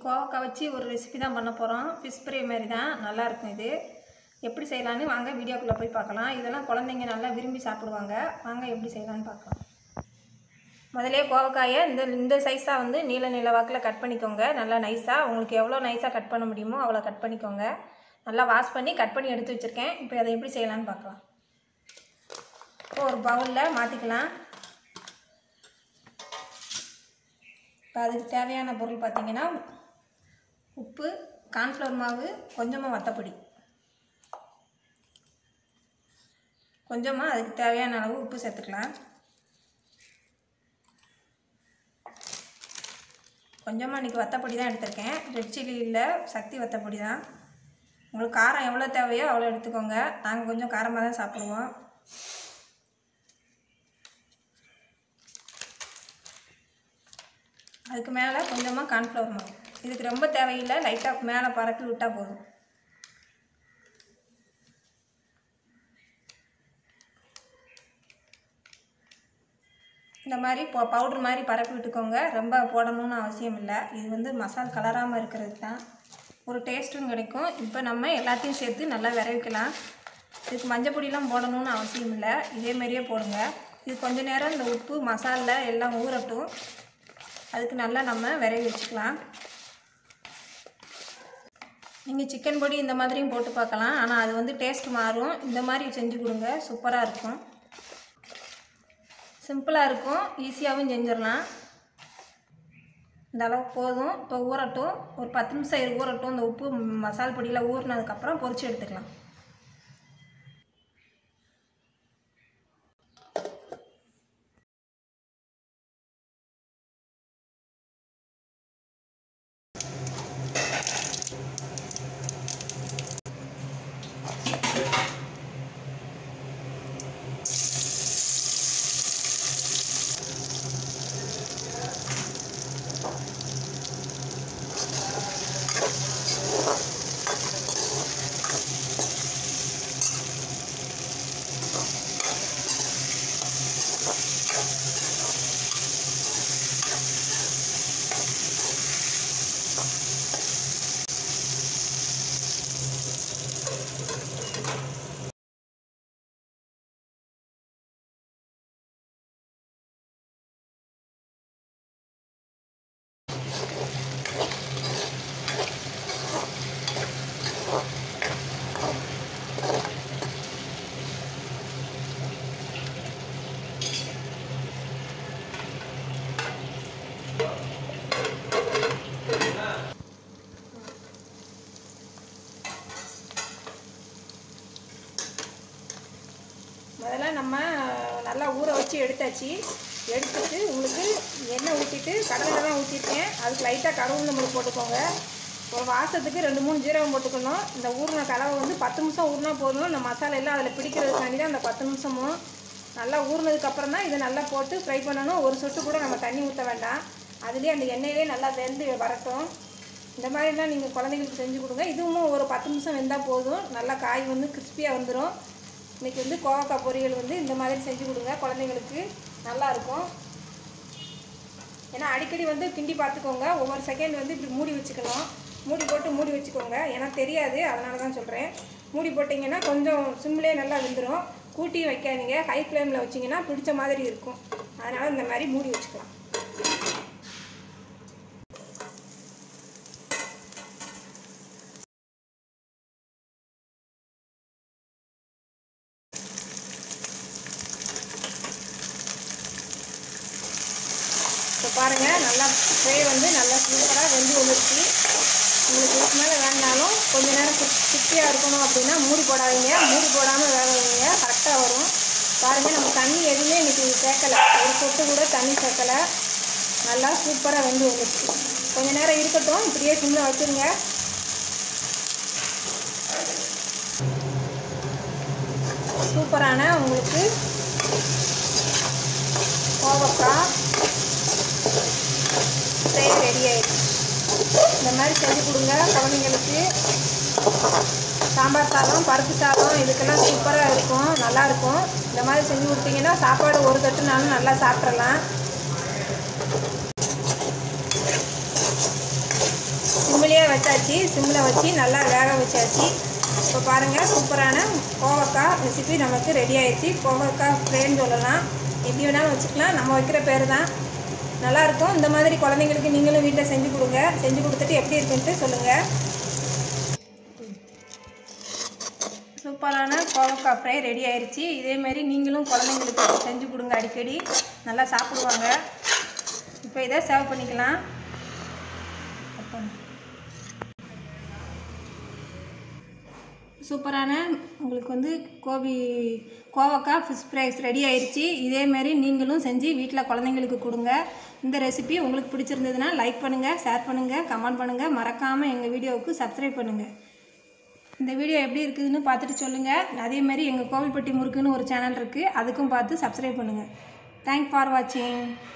கோவக்காய் வச்சு ஒரு ரெசிபி தான் பண்ண போகிறோம் ஃபிஷ் ஃப்ரை மாதிரி தான் நல்லாயிருக்கும் இது எப்படி செய்யலான்னு வாங்க வீடியோக்குள்ளே போய் பார்க்கலாம் இதெல்லாம் குழந்தைங்க நல்லா விரும்பி சாப்பிடுவாங்க வாங்க எப்படி செய்யலான்னு பார்க்கலாம் முதலே கோவக்காயை இந்த இந்த சைஸாக வந்து நீல நீல வாக்கில் கட் பண்ணிக்கோங்க நல்லா நைஸாக உங்களுக்கு எவ்வளோ நைஸாக கட் பண்ண முடியுமோ அவ்வளோ கட் பண்ணிக்கோங்க நல்லா வாஷ் பண்ணி கட் பண்ணி எடுத்து வச்சுருக்கேன் இப்போ அதை எப்படி செய்யலான்னு பார்க்கலாம் இப்போ ஒரு பவுலில் மாற்றிக்கலாம் இப்போ அதுக்கு தேவையான பொருள் பார்த்திங்கன்னா உப்பு கார்ன்ஃப்ளவர் மாவு கொஞ்சமாக வத்தப்பொடி கொஞ்சமாக அதுக்கு தேவையான அளவு உப்பு சேர்த்துக்கலாம் கொஞ்சமாக இன்றைக்கி வத்தப்பொடி தான் எடுத்திருக்கேன் ரெட் சில்லி இல்லை சக்தி வத்தப்பொடி தான் உங்களுக்கு காரம் எவ்வளோ தேவையோ அவ்வளோ எடுத்துக்கோங்க நாங்கள் கொஞ்சம் காரமாக தான் சாப்பிடுவோம் அதுக்கு மேலே கொஞ்சமாக கார்ன்ஃப்ளவர் மாவு இதுக்கு ரொம்ப தேவையில்லை லைட்டாக மேலே பரப்பி விட்டால் போதும் இந்த மாதிரி போ பவுட்ரு மாதிரி பரப்பி விட்டுக்கோங்க ரொம்ப போடணும்னு அவசியம் இல்லை இது வந்து மசால் கலராமல் இருக்கிறது தான் ஒரு டேஸ்ட்டும் கிடைக்கும் இப்போ நம்ம எல்லாத்தையும் சேர்த்து நல்லா விரைவிக்கலாம் இதுக்கு மஞ்சள் பொடியெலாம் போடணும்னு அவசியம் இல்லை இதே மாதிரியே போடுங்க இது கொஞ்ச நேரம் இந்த உப்பு மசாலில் எல்லாம் ஊறட்டும் அதுக்கு நல்லா நம்ம விரைவி வச்சுக்கலாம் நீங்கள் சிக்கன் பொடி இந்த மாதிரியும் போட்டு பார்க்கலாம் ஆனால் அது வந்து டேஸ்ட் மாறும் இந்த மாதிரி செஞ்சு கொடுங்க சூப்பராக இருக்கும் சிம்பிளாக இருக்கும் ஈஸியாகவும் செஞ்சிடலாம் இந்த அளவுக்கு போதும் இப்போ ஊறட்டும் ஒரு பத்து நிமிஷம் இரு ஊறட்டும் இந்த உப்பு மசால் பொடியில் ஊறினதுக்கப்புறம் பொரிச்சு எடுத்துக்கலாம் முதல்ல நம்ம நல்லா ஊற வச்சு எடுத்தாச்சு எடுத்துட்டு உங்களுக்கு எண்ணெய் ஊற்றிட்டு கடலில் தான் ஊற்றிருக்கேன் அதுக்கு லைட்டாக கடவுள் நம்மளுக்கு போட்டுக்கோங்க ஒரு வாசத்துக்கு ரெண்டு மூணு ஜீரகம் போட்டுக்கணும் இந்த ஊறின கலவை வந்து பத்து நிமிஷம் ஊறினா போதும் இந்த மசாலா எல்லாம் அதில் பிடிக்கிறதுக்காண்டி தான் அந்த பத்து நிமிஷமும் நல்லா ஊறினதுக்கப்புறம் தான் இதை நல்லா போட்டு ஃப்ரை பண்ணணும் ஒரு சொட்டு கூட நம்ம தண்ணி ஊற்ற வேண்டாம் அதுலேயே அந்த எண்ணெயிலே நல்லா வெந்து வரட்டும் இந்த மாதிரிலாம் நீங்கள் குழந்தைங்களுக்கு செஞ்சு கொடுங்க இதுவும் ஒரு பத்து நிமிஷம் வெந்தால் போதும் நல்லா காய் வந்து கிறிஸ்பியாக வந்துடும் இன்றைக்கி வந்து கோவக்காய் பொரியல் வந்து இந்த மாதிரி செஞ்சு கொடுங்க குழந்தைங்களுக்கு நல்லாயிருக்கும் ஏன்னா அடிக்கடி வந்து கிண்டி பார்த்துக்கோங்க ஒவ்வொரு செகண்ட் வந்து இப்படி மூடி வச்சுக்கணும் மூடி போட்டு மூடி வச்சுக்கோங்க ஏன்னா தெரியாது அதனால தான் சொல்கிறேன் மூடி போட்டிங்கன்னா கொஞ்சம் சிம்லேயே நல்லா வெந்துடும் கூட்டியும் வைக்காதீங்க ஹை ஃப்ளேமில் வச்சிங்கன்னா பிடிச்ச மாதிரி இருக்கும் அதனால் இந்த மாதிரி மூடி வச்சுக்கலாம் இப்போ பாருங்கள் நல்லா ஃப்ரை வந்து நல்லா சூப்பராக வெந்து வந்துருச்சு உங்களுக்கு இதுக்கு மேலே வேணாலும் கொஞ்ச நேரம் குட்டியாக இருக்கணும் அப்படின்னா மூடி போடாதீங்க மூடி போடாமல் வேக வைங்க கரெக்டாக வரும் பாருங்கள் நம்ம தண்ணி எதுவுமே இன்றைக்கி சேர்க்கலை ஒரு சொட்டு கூட தண்ணி சேர்க்கலை நல்லா சூப்பராக வெந்து வந்துருச்சு கொஞ்ச நேரம் இருக்கட்டும் இப்படியே சிம்மில் வச்சுருங்க சூப்பரான உங்களுக்கு கோவக்காய் ஃப்ரை ரெடி ஆயிடுச்சு இந்த மாதிரி செஞ்சு கொடுங்க குழந்தைங்களுக்கு சாம்பார் சாதம் பருப்பு சாதம் இதுக்கெல்லாம் சூப்பராக இருக்கும் நல்லாயிருக்கும் இந்த மாதிரி செஞ்சு கொடுத்தீங்கன்னா சாப்பாடு ஒரு தட்டுனாலும் நல்லா சாப்பிட்றலாம் வச்சாச்சு சிம்மில் வச்சு நல்லா வேக வச்சாச்சு இப்போ பாருங்கள் சூப்பரான கோவக்காய் ரெசிபி நமக்கு ரெடி ஆயிடுச்சு கோவக்காய் ஃப்ரேன்னு சொல்லலாம் எப்படி வேணாலும் வச்சுக்கலாம் நம்ம வைக்கிற பேர் தான் நல்லாயிருக்கும் இந்த மாதிரி குழந்தைங்களுக்கு நீங்களும் வீட்டில் செஞ்சு கொடுங்க செஞ்சு கொடுத்துட்டு எப்படி இருக்குன்ட்டு சொல்லுங்கள் சூப்பரான கோவக்காய் ஃப்ரை ரெடி ஆயிடுச்சு இதேமாரி நீங்களும் குழந்தைங்களுக்கு செஞ்சு கொடுங்க அடிக்கடி நல்லா சாப்பிடுவாங்க இப்போ இதை சர்வ் பண்ணிக்கலாம் சூப்பரான உங்களுக்கு வந்து கோபி கோவக்காய் ஃபிஷ் ஃப்ரைஸ் ரெடி ஆயிடுச்சு இதேமாரி நீங்களும் செஞ்சு வீட்டில் குழந்தைங்களுக்கு கொடுங்க இந்த ரெசிபி உங்களுக்கு பிடிச்சிருந்ததுன்னா லைக் பண்ணுங்கள் ஷேர் பண்ணுங்கள் கமெண்ட் பண்ணுங்கள் மறக்காமல் எங்கள் வீடியோவுக்கு சப்ஸ்கிரைப் பண்ணுங்கள் இந்த வீடியோ எப்படி இருக்குதுன்னு பார்த்துட்டு சொல்லுங்கள் அதேமாரி எங்கள் கோவில்பட்டி முறுக்குன்னு ஒரு சேனல் இருக்குது அதுக்கும் பார்த்து சப்ஸ்கிரைப் பண்ணுங்கள் தேங்க் ஃபார் வாட்சிங்